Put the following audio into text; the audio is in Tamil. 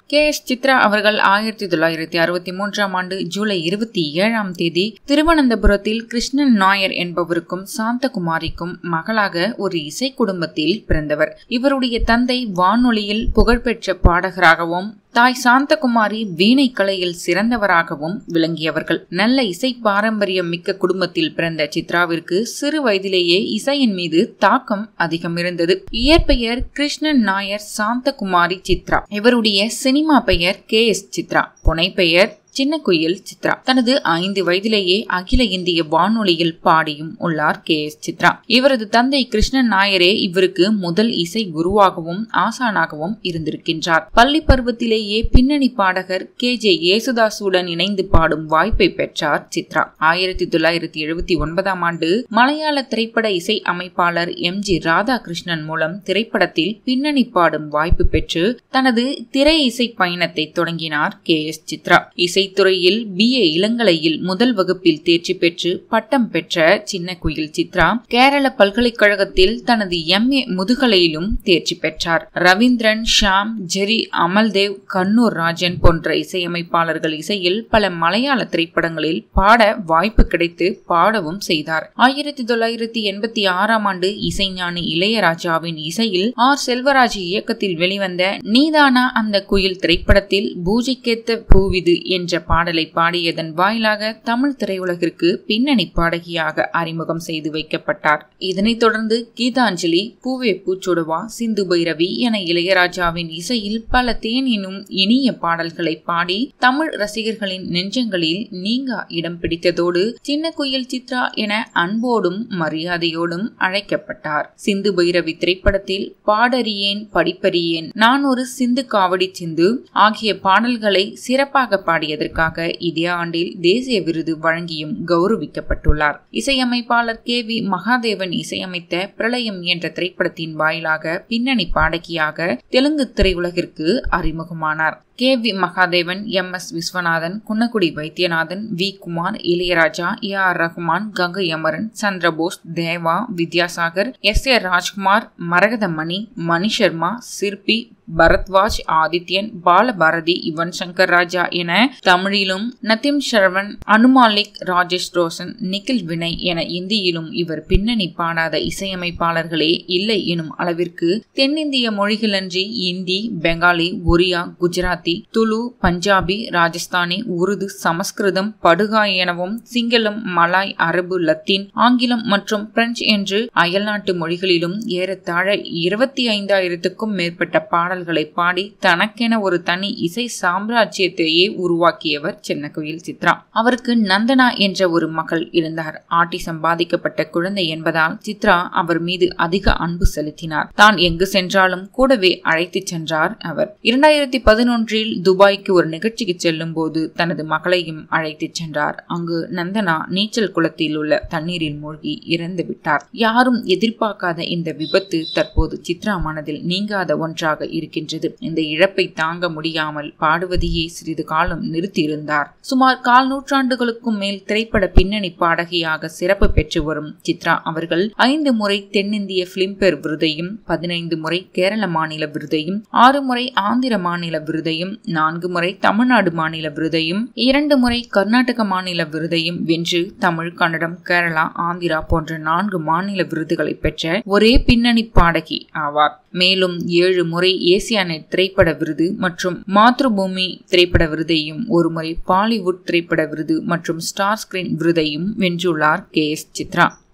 கே எஸ் சித்ரா அவர்கள் ஆயிரத்தி தொள்ளாயிரத்தி அறுபத்தி மூன்றாம் ஆண்டு ஜூலை இருபத்தி ஏழாம் தேதி திருவனந்தபுரத்தில் கிருஷ்ணன் நாயர் என்பவருக்கும் சாந்தகுமாரிக்கும் மகளாக ஒரு இசை குடும்பத்தில் பிறந்தவர் இவருடைய தந்தை வானொலியில் புகழ்பெற்ற பாடகராகவும் தாய் சாந்தகுமாரி வீணை கலையில் சிறந்தவராகவும் விளங்கியவர்கள் நல்ல இசை பாரம்பரியம் மிக்க குடும்பத்தில் பிறந்த சித்ராவிற்கு சிறு வயதிலேயே இசையின் மீது தாக்கம் அதிகம் இருந்தது இயற்பெயர் கிருஷ்ணன் நாயர் சாந்தகுமாரி சித்ரா இவருடைய சினிமா பெயர் கே எஸ் சித்ரா புனைப்பெயர் சின்ன குயில் சித்ரா தனது ஐந்து வயதிலேயே அகில இந்திய வானொலியில் பாடியும் உள்ளார் கே எஸ் சித்ரா இவரது தந்தை கிருஷ்ணன் நாயரே இவருக்கு முதல் இசை குருவாகவும் ஆசானாகவும் இருந்திருக்கின்றார் பள்ளி பருவத்திலேயே பின்னணி பாடகர் கே ஜே யேசுதாசுடன் இணைந்து பாடும் வாய்ப்பை பெற்றார் சித்ரா ஆயிரத்தி தொள்ளாயிரத்தி எழுபத்தி ஒன்பதாம் ஆண்டு மலையாள திரைப்பட இசை அமைப்பாளர் எம் ஜி ராதாகிருஷ்ணன் மூலம் திரைப்படத்தில் பின்னணி பாடும் வாய்ப்பு பெற்று தனது திரை இசை பயணத்தை தொடங்கினார் கே எஸ் சித்ரா இசை இசைத்துறையில் பி ஏ இளங்கலையில் முதல் வகுப்பில் தேர்ச்சி பெற்று பட்டம் பெற்ற சின்ன குயில் சித்ரா கேரள பல்கலைக்கழகத்தில் தனது எம் ஏ முதுகலையிலும் தேர்ச்சி பெற்றார் ரவீந்திரன் ஷாம் ஜெரி அமல்தேவ் கண்ணூர் ராஜன் போன்ற இசையமைப்பாளர்கள் இசையில் பல மலையாள திரைப்படங்களில் பாட வாய்ப்பு கிடைத்து பாடவும் செய்தார் ஆயிரத்தி தொள்ளாயிரத்தி எண்பத்தி ஆறாம் ஆண்டு இசைஞானி இளையராஜாவின் இசையில் ஆர் செல்வராஜ் இயக்கத்தில் வெளிவந்த நீதானா அந்த குயில் திரைப்படத்தில் பூஜைக்கேத்த பூவிது என்ற பாடலை பாடியதன் வாயிலாக தமிழ் திரையுலகிற்கு பின்னணி பாடகியாக அறிமுகம் செய்து வைக்கப்பட்டார் இதனைத் தொடர்ந்து கீதாஞ்சலி பூவே பூச்சுடுவா சிந்து பைரவி என இளையராஜாவின் இசையில் பல தேனினும் இனிய பாடல்களை பாடி தமிழ் ரசிகர்களின் நெஞ்சங்களில் நீங்கா இடம் பிடித்ததோடு சின்ன குயில் சித்ரா என அன்போடும் மரியாதையோடும் அழைக்கப்பட்டார் சிந்து பைரவி திரைப்படத்தில் பாடறியேன் படிப்பறியேன் நான் ஒரு சிந்து காவடி சிந்து ஆகிய பாடல்களை சிறப்பாக பாடியதற்காக இதே ஆண்டில் தேசிய விருது வழங்கியும் கௌரவிக்கப்பட்டுள்ளார் இசையமைப்பாளர் கே வி மகாதேவன் இசையமைத்த பிரளயம் என்ற திரைப்படத்தின் வாயிலாக பின்னணி பாடகியாக தெலுங்கு திரையுலகிற்கு அறிமுகமானார் K V Mahadevan M S Viswanathan Kunnakudi Vaidyanathan V Kumar Ilaiyaraaja A R Rahman Gangai Amaran Chandrabose Deva Vidyasagar S A Rajkumar Maragathamani Mani Sharma Sirpy Bharadwaj Adityan Balabharathi Yuvan Shankar ராஜா என தமிழிலும் நத்திம் ஷரவன் அனுமாலிக் ராஜேஷ் ரோஷன் நிக்கில் வினய் என இந்தியிலும் இவர் பின்னணி பாடாத இசையமைப்பாளர்களே இல்லை எனும் அளவிற்கு தென்னிந்திய மொழிகளன்றி இந்தி பெங்காலி ஒரியா குஜராத்தி துளு பஞ்சாபி ராஜஸ்தானி உருது சமஸ்கிருதம் படுகா எனவும் சிங்களம் மலாய் அரபு லத்தீன் ஆங்கிலம் மற்றும் பிரெஞ்சு என்று அயல்நாட்டு மொழிகளிலும் ஏறத்தாழ இருபத்தி ஐந்தாயிரத்துக்கும் மேற்பட்ட பாடல் பாடல்களை பாடி தனக்கென ஒரு தனி இசை சாம்ராஜ்யத்தையே உருவாக்கியவர் சின்னக்குயில் சித்ரா அவருக்கு நந்தனா என்ற ஒரு மகள் இருந்தார் ஆட்டிசம் பாதிக்கப்பட்ட குழந்தை என்பதால் சித்ரா அவர் மீது அதிக அன்பு செலுத்தினார் தான் எங்கு சென்றாலும் கூடவே அழைத்து சென்றார் அவர் இரண்டாயிரத்தி பதினொன்றில் துபாய்க்கு ஒரு நிகழ்ச்சிக்கு செல்லும் போது தனது மகளையும் அழைத்து சென்றார் அங்கு நந்தனா நீச்சல் குளத்தில் உள்ள தண்ணீரில் மூழ்கி இறந்து விட்டார் யாரும் எதிர்பார்க்காத இந்த விபத்து தற்போது சித்ரா மனதில் நீங்காத ஒன்றாக இருக்கின்றது இந்த இழப்பை தாங்க முடியாமல் பாடுவதையே சிறிது காலம் நிறுத்தியிருந்தார் சுமார் கால் நூற்றாண்டுகளுக்கும் மேல் திரைப்பட பின்னணி பாடகியாக சிறப்பு பெற்று வரும் சித்ரா அவர்கள் ஐந்து முறை தென்னிந்திய பிலிம்பேர் விருதையும் பதினைந்து முறை கேரள மாநில விருதையும் ஆறு முறை ஆந்திர மாநில விருதையும் நான்கு முறை தமிழ்நாடு மாநில விருதையும் இரண்டு முறை கர்நாடக மாநில விருதையும் வென்று தமிழ் கன்னடம் கேரளா ஆந்திரா போன்ற நான்கு மாநில விருதுகளை பெற்ற ஒரே பின்னணி பாடகி ஆவார் மேலும் ஏழு முறை ஏசியானெட் திரைப்பட விருது மற்றும் மாத்ருபூமி திரைப்பட விருதையும் ஒருமுறை பாலிவுட் திரைப்பட விருது மற்றும் ஸ்டார் ஸ்கிரீன் விருதையும் வென்றுள்ளார் கே எஸ் சித்ரா